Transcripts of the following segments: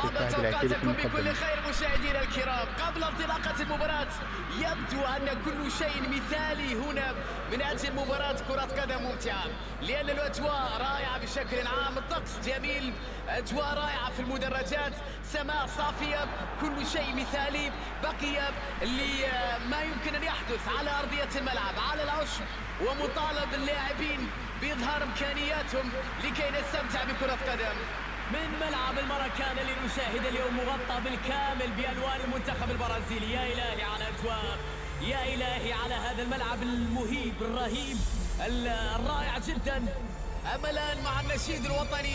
فهد العتيبي في توقعاتكم بكل المقدمة خير مشاهدينا الكرام قبل انطلاقة المباراة يبدو أن كل شيء مثالي هنا من أجل مباراة كرة قدم ممتعة لأن الأجواء رائعة بشكل عام الطقس جميل أجواء رائعة في المدرجات سماء صافية كل شيء مثالي بقي لما يمكن أن يحدث على أرضية الملعب على العشب ومطالب اللاعبين بإظهار إمكانياتهم لكي نستمتع بكرة قدم من ملعب المراكان اللي نشاهد اليوم مغطى بالكامل بألوان المنتخب البرازيلي يا إلهي على أجواء يا إلهي على هذا الملعب المهيب الرهيب ال- الرائع جدا أما الآن مع النشيد الوطني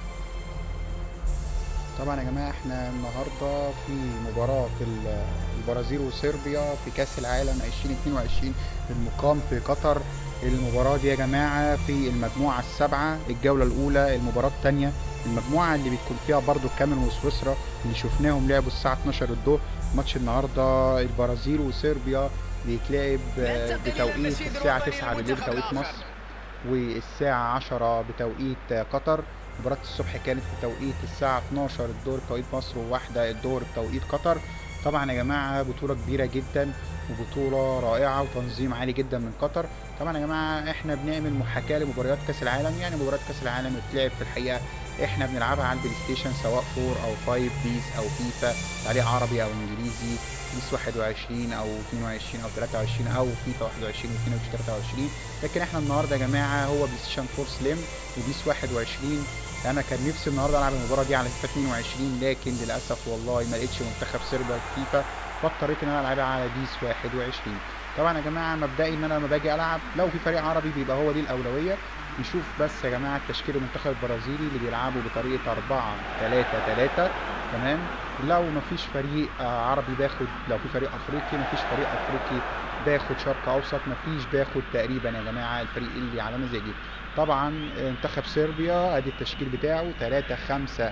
طبعا يا جماعة احنا النهاردة في مباراة ال- البرازيل وصربيا في كأس العالم 2022 المقام في قطر المباراة دي يا جماعة في المجموعة السابعة الجولة الأولى المباراة الثانية المجموعة اللي بتكون فيها برضو الكاميرون وسويسرا اللي شفناهم لعبوا الساعة 12 الظهر ماتش النهاردة البرازيل وصربيا بيتلعب آه، بتوقيت الساعة 9 بالليل بتوقيت مصر والساعة 10 بتوقيت قطر مباراة الصبح كانت بتوقيت الساعة 12 الظهر بتوقيت مصر وواحدة الظهر بتوقيت قطر طبعا يا جماعة بطولة كبيرة جدا وبطولة رائعة وتنظيم عالي جدا من قطر طبعا يا جماعة احنا بنعمل محاكاة لمباريات كأس العالم يعني مباريات كأس العالم بتلعب في الحقيقة احنا بنلعبها على البلاي ستيشن سواء 4 او 5 بيس او فيفا تعليق عربي او انجليزي بيس 21 او 22 او 23 او فيفا 21 و 22 23 لكن احنا النهارده يا جماعه هو بلاي ستيشن 4 سليم وبيس 21 انا كان نفسي النهارده العب المباراه دي على فيفا 22 لكن للاسف والله ما لقيتش منتخب صربيا في فيفا فاضطريت ان انا العبها على بيس 21 طبعا يا جماعه مبدئي ان انا لما باجي العب لو في فريق عربي بيبقى هو دي الاولويه نشوف بس يا جماعه تشكيل المنتخب البرازيلي اللي بيلعبوا بطريقه 4 3 3 تمام لو مفيش فريق آه، عربي باخد لو في فريق افريقي مفيش فريق افريقي باخد شرق اوسط مفيش باخد تقريبا يا جماعه الفريق اللي على مزاجي طبعا آه، منتخب صربيا ادي التشكيل بتاعه 3 5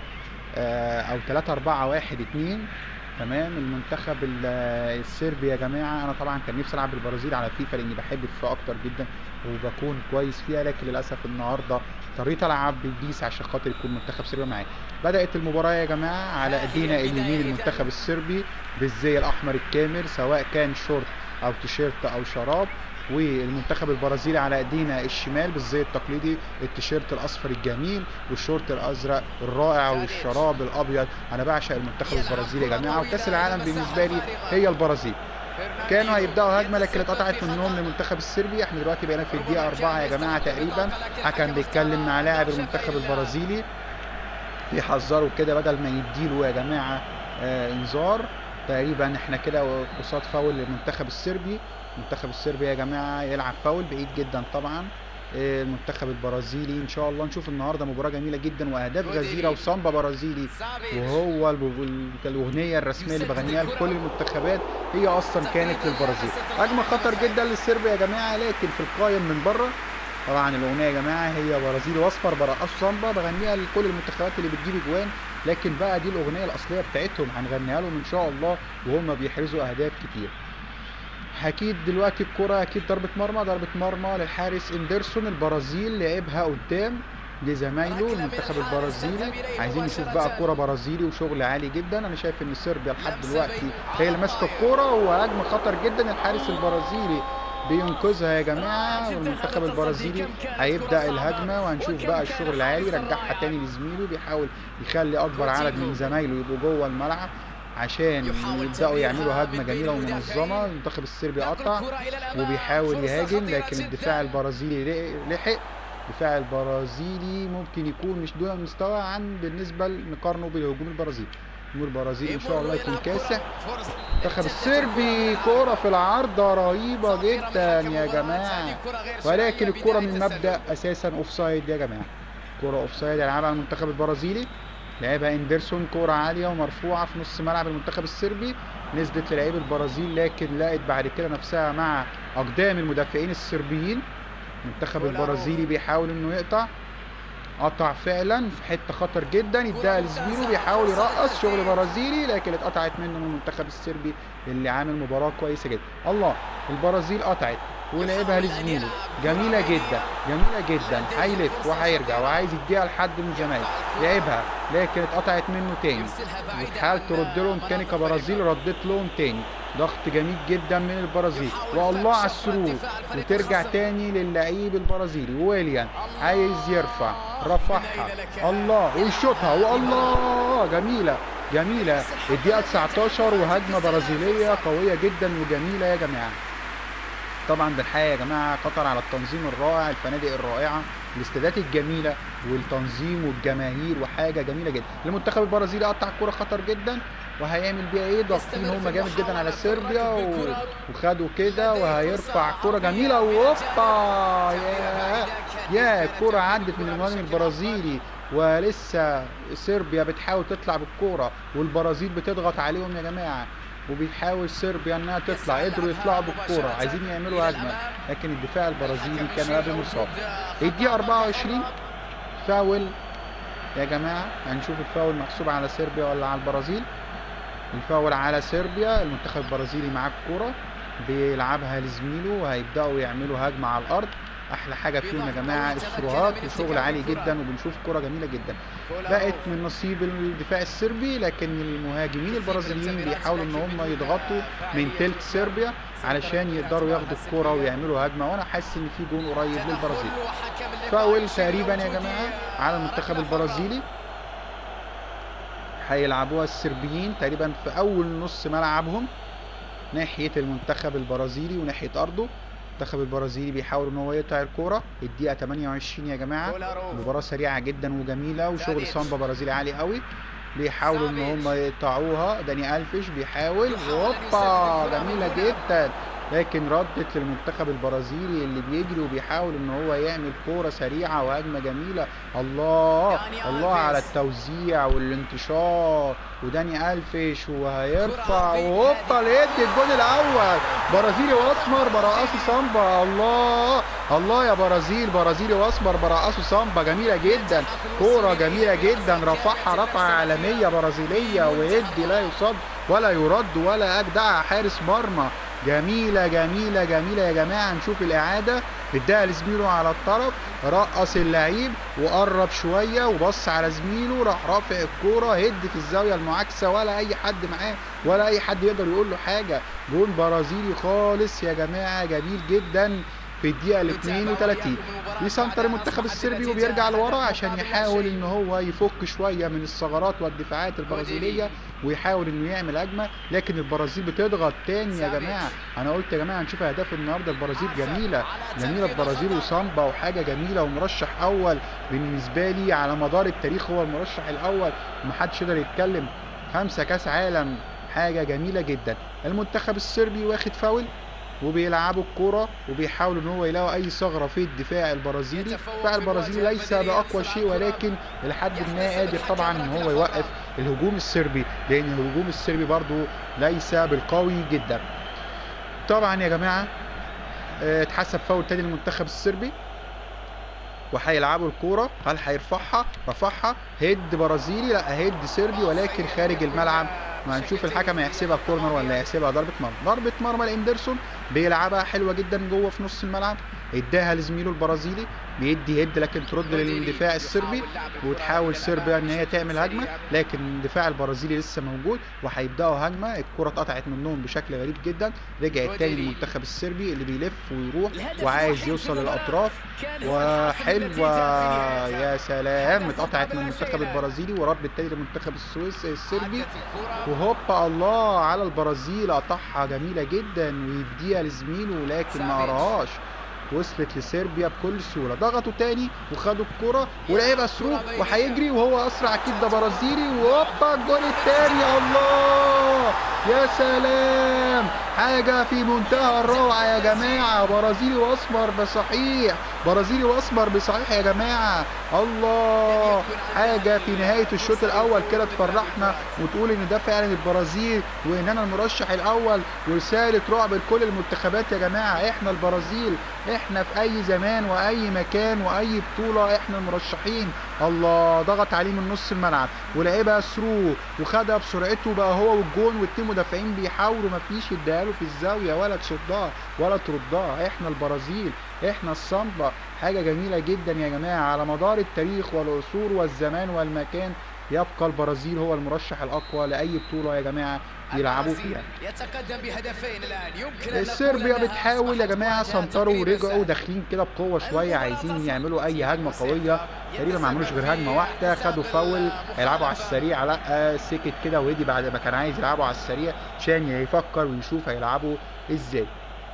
او 3 4 1 2 تمام المنتخب ال- الصربي يا جماعه انا طبعا كان نفسي العب البرازيل على فيفا لاني بحب فيفا اكتر جدا وبكون كويس فيها لكن للاسف النهارده اضطريت العب بالبيس عشان خاطر يكون منتخب صربيا معايا بدات المباراه يا جماعه على ايدينا اليمين المنتخب الصربي بالزي الاحمر الكامل سواء كان شورت او تيشيرت او شراب والمنتخب البرازيلي على ايدينا الشمال بالزي التقليدي التيشيرت الاصفر الجميل والشورت الازرق الرائع والشراب الابيض انا بعشق المنتخب البرازيلي يا جماعه وكاس العالم بالنسبه لي هي البرازيل كانوا هيبداوا هجمه لكن اتقطعت منهم للمنتخب الصربي احنا دلوقتي بقينا في الدقيقه أربعة يا جماعه تقريبا حكم بيتكلم مع لاعب المنتخب البرازيلي بيحذروا كده بدل ما يديله يا جماعه آه انذار تقريبا احنا كده قصاد فاول للمنتخب الصربي المنتخب الصربي يا جماعه يلعب فاول بعيد جدا طبعا آه، المنتخب البرازيلي ان شاء الله نشوف النهارده مباراه جميله جدا واهداف غزيره وسامبا برازيلي وهو الب- ال- الاغنيه الرسميه اللي بغنيها لكل المنتخبات هي اصلا كانت للبرازيل هجمه خطر جدا للصربيا يا جماعه لكن في القايم من بره طبعا الاغنيه يا جماعه هي برازيلي واصفر برقص سامبا بغنيها لكل المنتخبات اللي بتجيب اجوان لكن بقى دي الاغنيه الاصليه بتاعتهم هنغنيها لهم ان شاء الله وهم بيحرزوا اهداف كتير اكيد دلوقتي الكرة اكيد ضربة مرمى ضربة مرمى للحارس اندرسون البرازيل لعبها قدام لزمايله المنتخب البرازيلي عايزين نشوف بقى كرة برازيلي وشغل عالي جدا انا شايف ان صربيا لحد دلوقتي هي اللي ماسكه الكرة وهجمة خطر جدا الحارس البرازيلي بينقذها يا جماعة والمنتخب البرازيلي هيبدأ الهجمة وهنشوف بقى الشغل العالي رجعها تاني لزميله بيحاول يخلي أكبر عدد من زمايله يبقوا جوه الملعب عشان يبدأوا يعملوا هجمة جميلة ومنظمة المنتخب الصربي قطع وبيحاول يهاجم لكن الدفاع البرازيلي لحق الدفاع البرازيلي ممكن يكون مش دون المستوى عن بالنسبة نقارنه بالهجوم البرازيلي الهجوم البرازيلي ان شاء الله يكون كاسح المنتخب الصربي كرة في العارضة رهيبة جدا يا جماعة ولكن الكرة من مبدأ اساسا اوفسايد يا جماعة كرة اوفسايد يلعبها المنتخب البرازيلي لعبها اندرسون كرة عالية ومرفوعة في نص ملعب المنتخب الصربي نزلت للعيب البرازيل لكن لقت بعد كده نفسها مع اقدام المدافعين الصربيين المنتخب البرازيلي بيحاول انه يقطع قطع فعلا في حته خطر جدا يديها لزميله بيحاول يرقص شغل برازيلي لكن اتقطعت منه من المنتخب الصربي اللي عامل مباراه كويسه جدا الله البرازيل قطعت ولعبها لزميله جميله جدا جميله جدا هيلف وهيرجع وعايز يديها لحد من زمايله لعبها لكن اتقطعت منه تاني وتحاول ترد لهم تاني كبرازيل ردت لهم تاني ضغط جميل جدا من البرازيل والله على السرور وترجع تاني للعيب البرازيلي ويليام عايز يرفع رفعها الله ويشوطها والله جميله جميله الدقيقه 19 وهجمه برازيليه قويه جدا وجميله يا جماعه طبعا بالحقيقه يا جماعه قطر على التنظيم الرائع الفنادق الرائعه الاستادات الجميله والتنظيم والجماهير وحاجه جميله جدا المنتخب البرازيلي قطع الكره خطر جدا وهيعمل بيها ايه ضاغطين هم جامد جدا على صربيا و... وخدوا كده وهيرفع كره جميله واوبا يا يا الكره عدت من المهاجم البرازيلي ولسه صربيا بتحاول تطلع بالكوره والبرازيل بتضغط عليهم يا جماعه وبيحاول صربيا انها تطلع قدروا يطلعوا بالكوره عايزين يعملوا هجمه لكن الدفاع البرازيلي كان لا بمصاب الدقيقه 24 فاول يا جماعه هنشوف الفاول محسوب على صربيا ولا على البرازيل الفاول على صربيا المنتخب البرازيلي معاه الكوره بيلعبها لزميله وهيبداوا يعملوا هجمه على الارض احلى حاجه فيهم يا جماعه السروهات وشغل عالي جدا وبنشوف كره جميله جدا بقت من نصيب الدفاع الصربي لكن المهاجمين البرازيليين بيحاولوا ان هم يضغطوا من تلت صربيا علشان يقدروا ياخدوا الكوره ويعملوا هجمه وانا حاسس ان في جون قريب للبرازيل فاول تقريبا يا جماعه على المنتخب البرازيلي هيلعبوها الصربيين تقريبا في اول نص ملعبهم ناحيه المنتخب البرازيلي وناحيه ارضه المنتخب البرازيلي بيحاول ان هو يقطع الكوره الدقيقه 28 يا جماعه مباراه سريعه جدا وجميله وشغل سامبا برازيلي عالي قوي بيحاولوا ان هم يقطعوها داني الفيش بيحاول هوبا جميله جدا لكن ردت للمنتخب البرازيلي اللي بيجري وبيحاول ان هو يعمل كوره سريعه وهجمه جميله الله الله على التوزيع والانتشار وداني الفيش وهيرفع وهوبا لقيت الجون الاول برازيلي واسمر برقصوا سامبا الله الله يا برازيل برازيلي واسمر برقصوا سامبا جميله جدا كوره جميله جدا رفعها رفعه عالميه برازيليه ويدي لا يصد ولا يرد ولا اجدع حارس مرمى جميله جميله جميله يا جماعه نشوف الاعاده اداها لزميله على الطرف رقص اللعيب وقرب شويه وبص على زميله راح رافع الكوره هد في الزاويه المعاكسه ولا اي حد معاه ولا اي حد يقدر يقول له حاجه جون برازيلي خالص يا جماعه جميل جدا في الدقيقه ال 32 بيسنتر المنتخب الصربي وبيرجع لورا عشان يحاول ان هو يفك شويه من الثغرات والدفاعات البرازيليه ويحاول انه يعمل هجمه لكن البرازيل بتضغط تاني يا جماعه انا قلت يا جماعه هنشوف اهداف النهارده البرازيل جميله جميله البرازيل وسامبا وحاجه جميله ومرشح اول بالنسبه لي على مدار التاريخ هو المرشح الاول ومحدش يقدر يتكلم خمسه كاس عالم حاجه جميله جدا المنتخب الصربي واخد فاول وبيلعبوا الكرة وبيحاولوا ان هو يلاقوا اي ثغرة في الدفاع البرازيلي الدفاع البرازيلي ليس باقوى شيء ولكن لحد ما قادر طبعا ان هو يوقف الهجوم الصربي لان الهجوم الصربي برضو ليس بالقوي جدا طبعا يا جماعة اه، اتحسب فاول تاني للمنتخب الصربي وهيلعبوا الكوره هل هيرفعها رفعها هيد برازيلي لا هيد صربي ولكن خارج الملعب ما هنشوف الحكم هيحسبها كورنر ولا هيحسبها ضربه مرمى ضربه مرمى لاندرسون بيلعبها حلوه جدا جوه في نص الملعب اداها لزميله البرازيلي بيدي هيد لكن ترد للدفاع الصربي وتحاول صربيا ان هي تعمل هجمه لكن الدفاع البرازيلي لسه موجود وهيبداوا هجمه الكره اتقطعت منهم بشكل غريب جدا رجعت تاني للمنتخب الصربي اللي بيلف ويروح وعايز يوصل للاطراف وحلوه يا سلام اتقطعت من المنتخب البرازيلي ورد تاني للمنتخب السويس الصربي وهوبا الله على البرازيل قطعها جميله جدا ويديها لزميله لكن ما قراهاش وصلت لصربيا بكل سهوله ضغطوا تاني وخدوا الكره ولعبها ثرو وهيجري وهو اسرع اكيد ده برازيلي وهوبا الجول التاني الله يا سلام حاجه في منتهى الروعه يا جماعه برازيلي واسمر بصحيح برازيلي واسمر بصحيح يا جماعه الله حاجه في نهايه الشوط الاول كده تفرحنا وتقول ان ده فعلا البرازيل وان انا المرشح الاول ورساله رعب لكل المنتخبات يا جماعه احنا البرازيل احنا في اي زمان واي مكان واي بطوله احنا المرشحين الله ضغط عليه من نص الملعب ولعبها ثرو وخدها بسرعته بقى هو والجون والاتنين مدافعين بيحاولوا مفيش اداها له في الزاويه ولا تصدها ولا تردها احنا البرازيل احنا الصامبا حاجه جميله جدا يا جماعه على مدار التاريخ والعصور والزمان والمكان يبقى البرازيل هو المرشح الاقوى لاي بطوله يا جماعه يلعبوا فيها يتقدم بهدفين الان يمكن أن صربيا نقول بتحاول يا أنها جماعه أصبحت سنتروا تمرير ورجعوا السهل. داخلين كده بقوه شويه عايزين يعملوا اي هجمه قويه تقريبا ما عملوش غير هجمه واحده خدوا فاول هيلعبوا على السريع لا سكت كده وهدي بعد ما كان عايز يلعبوا على السريع عشان يفكر ويشوف هيلعبوا ازاي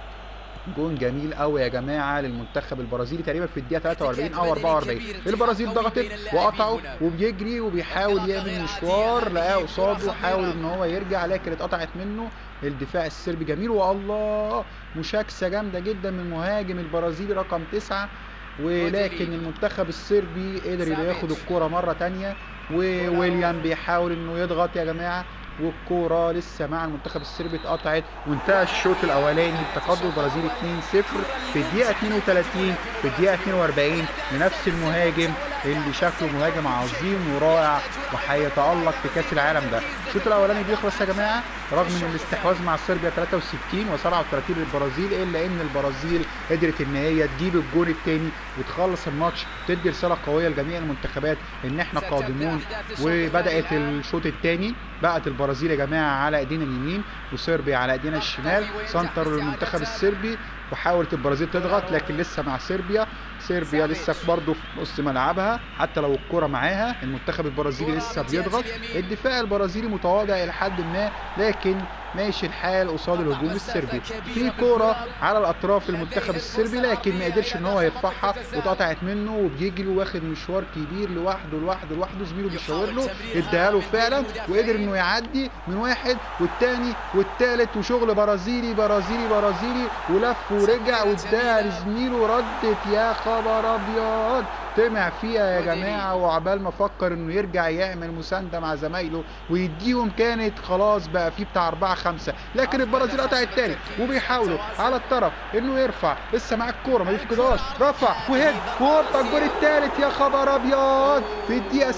جون جميل قوي يا جماعه للمنتخب البرازيلي تقريبا في الدقيقه 43 او 44 البرازيل ضغطت وقطعوا وبيجري وبيحاول يعمل مشوار لقاه قصاده حاول ان هو يرجع لكن اتقطعت منه الدفاع السربي جميل والله مشاكسه جامده جدا من المهاجم البرازيلي رقم تسعة ولكن المنتخب الصربي قدر ياخد الكرة مرة تانية وويليام بيحاول انه يضغط يا جماعة والكورة لسه مع المنتخب الصربي اتقطعت وانتهى الشوط الاولاني بتقدم البرازيل 2-0 في الدقيقة 32 في الدقيقة 42 لنفس المهاجم اللي شكله مهاجم عظيم ورائع وهيتألق في كأس العالم ده الشوط الاولاني بيخلص يا جماعة رغم ان الاستحواذ مع صربيا 63 و37 للبرازيل الا ان البرازيل قدرت ان هي تجيب الجون الثاني وتخلص الماتش تدي رساله قويه لجميع المنتخبات ان احنا قادمون وبدات الشوط الثاني بقت البرازيل يا جماعه على ايدينا اليمين وصربيا على ايدينا الشمال سنتر للمنتخب الصربي وحاولت البرازيل تضغط لكن لسه مع صربيا صربيا لسه برضه في نص ملعبها حتى لو الكرة معاها المنتخب البرازيلي لسه بيضغط الدفاع البرازيلي متواضع الى حد ما لكن ماشي الحال قصاد الهجوم الصربي في كرة على الاطراف المنتخب الصربي لكن ما قدرش ان هو يرفعها واتقطعت منه وبيجري واخد مشوار كبير لوحده لوحده لوحده زميله بيشاور له اداها له فعلا وقدر انه يعدي من واحد والتاني والتالت وشغل برازيلي برازيلي برازيلي ولف ورجع واداها لزميله ردت يا خبر ابيض طمع فيها يا جماعه وعبال ما فكر انه يرجع يعمل مسانده مع زمايله ويديهم كانت خلاص بقى في بتاع أربعة خمسة لكن البرازيل قطع التاني وبيحاولوا على الطرف انه يرفع لسه معاه الكوره ما يفقدهاش رفع وهد وهوبا الجول التالت يا خبر ابيض في الدقيقه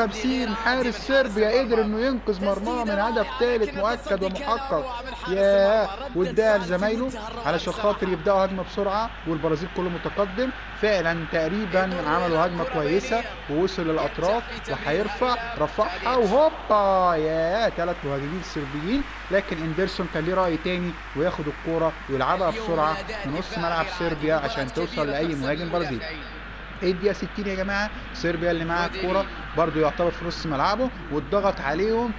56 حارس صربيا قدر انه ينقذ مرماه من هدف ثالث مؤكد ومحقق ياه واداها لزمايله علشان خاطر يبداوا هجمه بسرعه والبرازيل كله متقدم فعلا تقريبا عملوا هجمه كويسه ووصل للاطراف وهيرفع رفعها وهوبا يا ثلاث مهاجمين صربيين لكن اندرسون كان ليه راي تاني وياخد الكوره ويلعبها بسرعه من نص ملعب صربيا عشان توصل لاي مهاجم برازيلي ايه الدقيقه 60 يا جماعه صربيا اللي معاها الكوره برضو يعتبر في نص ملعبه واتضغط عليهم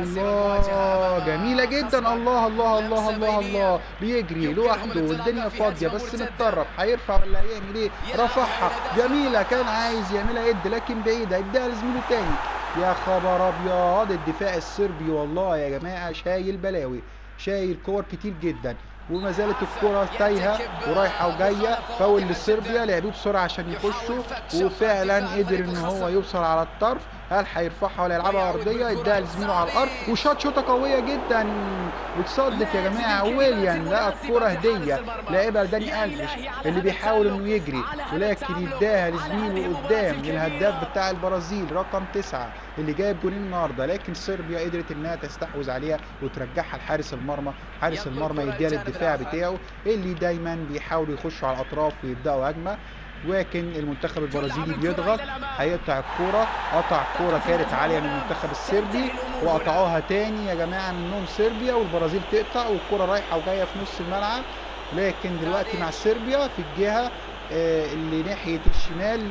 والله جميله جدا الله الله الله الله الله بيجري لوحده والدنيا فاضيه بس متطرف هيرفع ولا هيعمل ايه رفعها جميله كان عايز يعملها يد لكن بعيده اداها لزميله تاني يا خبر ابيض الدفاع الصربي والله يا جماعه شايل بلاوي شايل كور كتير جدا وما زالت الكرة تايهة ورايحة وجاية فاول لصربيا لعبوه بسرعة عشان يخشوا وفعلا قدر ان هو يوصل على الطرف هل هيرفعها ولا يلعبها ارضيه اداها لزميله على الارض وشاط شوطه قويه جدا وتصدت يا جماعه ويليام لقى الكوره هديه لعبها لداني الفيش اللي بيحاول انه يجري ولكن يداها لزميله قدام للهداف بتاع البرازيل رقم تسعة اللي جايب جولين النهارده لكن صربيا قدرت انها تستحوذ عليها وترجعها لحارس المرمى حارس المرمى يديها للدفاع بتاعه اللي دايما بيحاولوا يخشوا على الاطراف ويبداوا هجمه لكن المنتخب البرازيلي بيضغط هيقطع الكوره قطع كوره كانت عاليه من المنتخب الصربي وقطعوها تاني يا جماعه منهم صربيا والبرازيل تقطع والكوره رايحه وجايه في نص الملعب لكن دلوقتي مع صربيا في الجهه آه، اللي ناحيه الشمال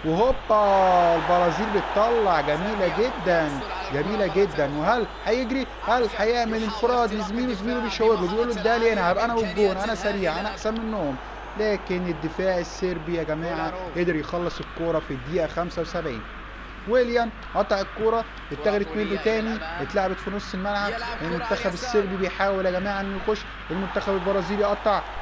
وهوبا البرازيل بتطلع جميله جدا جميله جدا وهل هيجري هل هيعمل انفراد لزميله زميله بيشاور له بيقول له ادالي انا هبقى انا والجون انا سريع انا احسن منهم لكن الدفاع السربي يا جماعه قدر يخلص الكوره في الدقيقه 75 ويليام قطع الكوره اتاخدت منه تاني اتلعبت في نص الملعب المنتخب السربي بيحاول يا جماعه انه يخش المنتخب البرازيلي قطع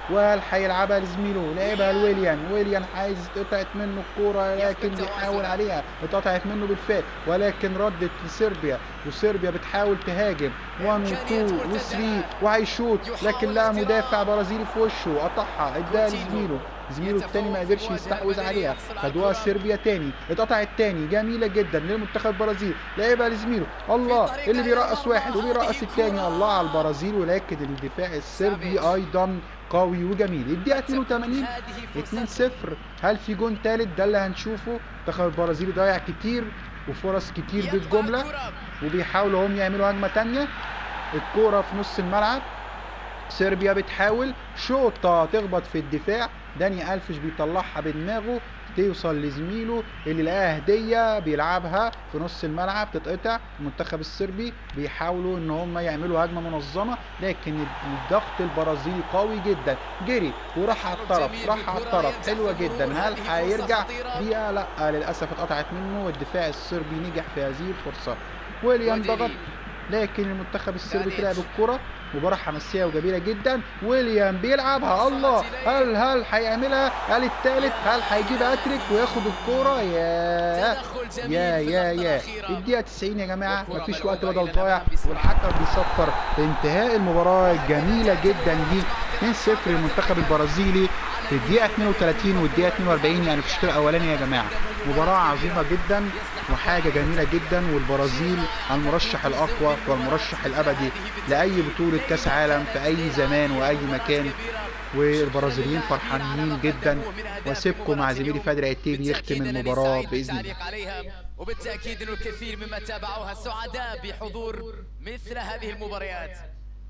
وهل هيلعبها لزميله لعبها لويليان ويليان عايز اتقطعت منه الكوره لكن بيحاول عليها اتقطعت منه بالفعل ولكن ردت لصربيا وصربيا بتحاول تهاجم 1 و2 و3 وهيشوط لكن لا مدافع برازيلي في وشه قطعها اداها لزميله زميله التاني ما قدرش يستحوذ عليها خدوها صربيا تاني اتقطعت تاني جميله جدا للمنتخب البرازيلي لعبها لزميله الله اللي بيرقص واحد وبيرقص التاني الله على البرازيل ولكن الدفاع الصربي ايضا قوي وجميل الدقيقه 82 2-0 هل في جون تالت ده اللي هنشوفه المنتخب البرازيلي ضيع كتير وفرص كتير بالجمله وبيحاولوا هم يعملوا هجمه تانية الكوره في نص الملعب صربيا بتحاول شوطه تخبط في الدفاع داني الفش بيطلعها بدماغه توصل لزميله اللي لقاها هديه بيلعبها في نص الملعب تتقطع المنتخب الصربي بيحاولوا ان هم يعملوا هجمه منظمه لكن الضغط البرازيلي قوي جدا جري وراح على الطرف راح على الطرف حلوه جدا هل هيرجع بيها لا للاسف اتقطعت منه والدفاع الصربي نجح في هذه الفرصه ويليام ضغط لكن المنتخب الصربي طلع بالكره مباراة حماسية وجميلة جدا ويليام بيلعبها الله هل هل هيعملها هل التالت هل هيجيب هاتريك وياخد الكورة يا يا يا يا الدقيقة 90 يا جماعة مفيش وقت بدل ضايع والحكم بيصفر بانتهاء المباراة الجميلة جدا دي 2-0 للمنتخب البرازيلي في الدقيقة 32 والدقيقة 42 يعني في الشوط الأولاني يا جماعة مباراة عظيمة جدا وحاجة جميلة جدا والبرازيل المرشح الأقوى والمرشح الأبدي لأي بطولة كأس عالم في أي زمان وأي مكان والبرازيليين فرحانين جدا واسيبكم مع زميلي فادر عتيبي يختم المباراة بإذن الله عليها وبالتأكيد أن الكثير مما تابعوها سعداء بحضور مثل هذه المباريات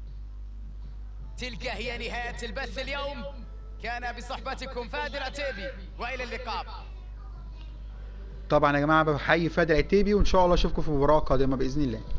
تلك هي نهاية البث اليوم كان بصحبتكم فادر عتيبي وإلى اللقاء طبعا يا جماعة بحيي فادر عتيبي وإن شاء الله أشوفكم في مباراة قادمة بإذن الله